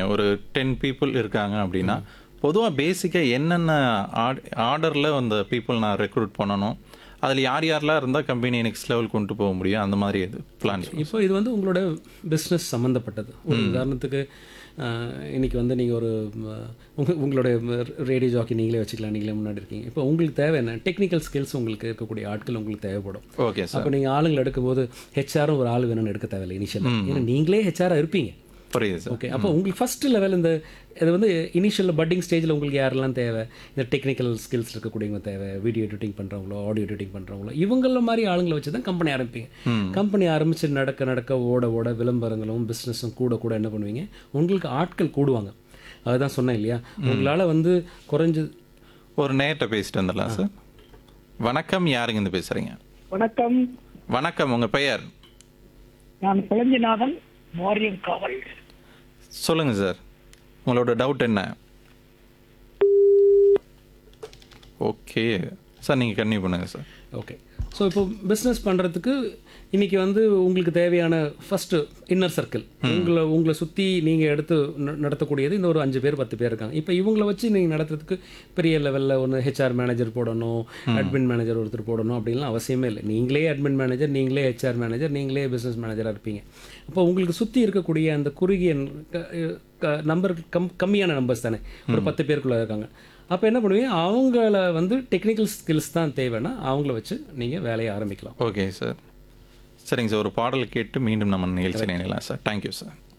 சொல்றீங்க ஒரு ten people இருக்காங்க அப்படின்னா பொதுவாக பேசிக்காக என்னென்ன ஆர்டரில் அந்த பீப்புள் நான் ரெக்ரூட் பண்ணணும் அதில் யார் யாரெல்லாம் இருந்தால் கம்பெனி நெக்ஸ்ட் லெவல் கொண்டு போக முடியும் அந்த மாதிரி இது பிளான் இப்போ இது வந்து உங்களோட பிஸ்னஸ் சம்மந்தப்பட்டது ஒரு உதாரணத்துக்கு அஹ், இன்னைக்கு வந்து நீங்கள் ஒரு ம, உங்க உங்களுடைய ரேடியோ ஜாக்கி நீங்களே வச்சுக்கலாம் நீங்களே முன்னாடி இருக்கீங்க இப்போ உங்களுக்கு தேவை என்ன டெக்னிக்கல் ஸ்கில்ஸ் உங்களுக்கு இருக்கக்கூடிய ஆட்கள் உங்களுக்கு தேவைப்படும் ஓகே சார் அப்போ நீங்கள் ஆளுங்களை எடுக்கும்போது ஹெச்ஆரும் ஒரு ஆள் வேணும்னு எடுக்க தேவையில்லை இனிஷியல் ஏன்னா நீங்களே ஹெச்ஆராக இருப்பீங்க புரியுது சார் ஓகே அப்போ உங்களுக்கு ஃபர்ஸ்ட் லெவல் இந்த இது வந்து இனிஷியல் பட்டிங் ஸ்டேஜில் உங்களுக்கு யாரெல்லாம் தேவை இந்த டெக்னிக்கல் ஸ்கில்ஸ் இருக்கக்கூடியவங்க தேவை வீடியோ எடிட்டிங் பண்ணுறவங்களோ ஆடியோ எடிட்டிங் பண்ணுறவங்களோ இவங்கள மாதிரி ஆளுங்களை வச்சு தான் கம்பெனி ஆரம்பிப்பீங்க கம்பெனி ஆரம்பித்து நடக்க நடக்க ஓட ஓட விளம்பரங்களும் பிஸ்னஸும் கூட கூட என்ன பண்ணுவீங்க உங்களுக்கு ஆட்கள் கூடுவாங்க அதுதான் சொன்னேன் இல்லையா உங்களால் வந்து குறைஞ்சது ஒரு நேர்கிட்ட பேசிட்டு வந்துடலாம் சார் வணக்கம் யாருங்க இருந்து பேசுகிறீங்க வணக்கம் வணக்கம் உங்கள் பெயர் நான் குழஞ்சிநாதன் வாரியம் காவல் சொல்லுங்கள் சார் உங்களோட டவுட் என்ன ஓகே சார் நீங்கள் கன்டினியூ பண்ணுங்கள் சார் ஓகே ஸோ இப்போ பிஸ்னஸ் பண்ணுறதுக்கு இன்றைக்கி வந்து உங்களுக்கு தேவையான ஃபஸ்ட்டு இன்னர் சர்க்கிள் உங்களை உங்களை சுற்றி நீங்கள் எடுத்து ந- நடத்தக்கூடியது இந்த ஒரு அஞ்சு பேர் பத்து பேர் இருக்காங்க இப்போ இவங்களை வச்சு நீங்கள் நடத்துறதுக்கு பெரிய லெவலில் ஒன்று ஹெச்ஆர் மேனேஜர் போடணும் அட்மின் மேனேஜர் ஒருத்தர் போடணும் அப்படின்லாம் அவசியமே இல்லை நீங்களே அட்மின் மேனேஜர் நீங்களே ஹெச்ஆர் மேனேஜர் நீங்களே பிஸ்னஸ் மேனேஜராக இருப்பீங்க அப்போ உங்களுக்கு சுற்றி இருக்கக்கூடிய அந்த குறுகிய நம்பர் கம் கம்மியான நம்பர்ஸ் தானே ஒரு பத்து பேருக்குள்ளே இருக்காங்க அப்போ என்ன பண்ணுவீங்க அவங்கள வந்து டெக்னிக்கல் ஸ்கில்ஸ் தான் தேவைன்னா அவங்கள வச்சு நீங்கள் வேலையை ஆரம்பிக்கலாம் ஓகே சார் சரிங்க சார் ஒரு பாடல் கேட்டு மீண்டும் நம்ம நிகழ்ச்சி நினைக்கலாம் சார் தேங்க்யூ சார்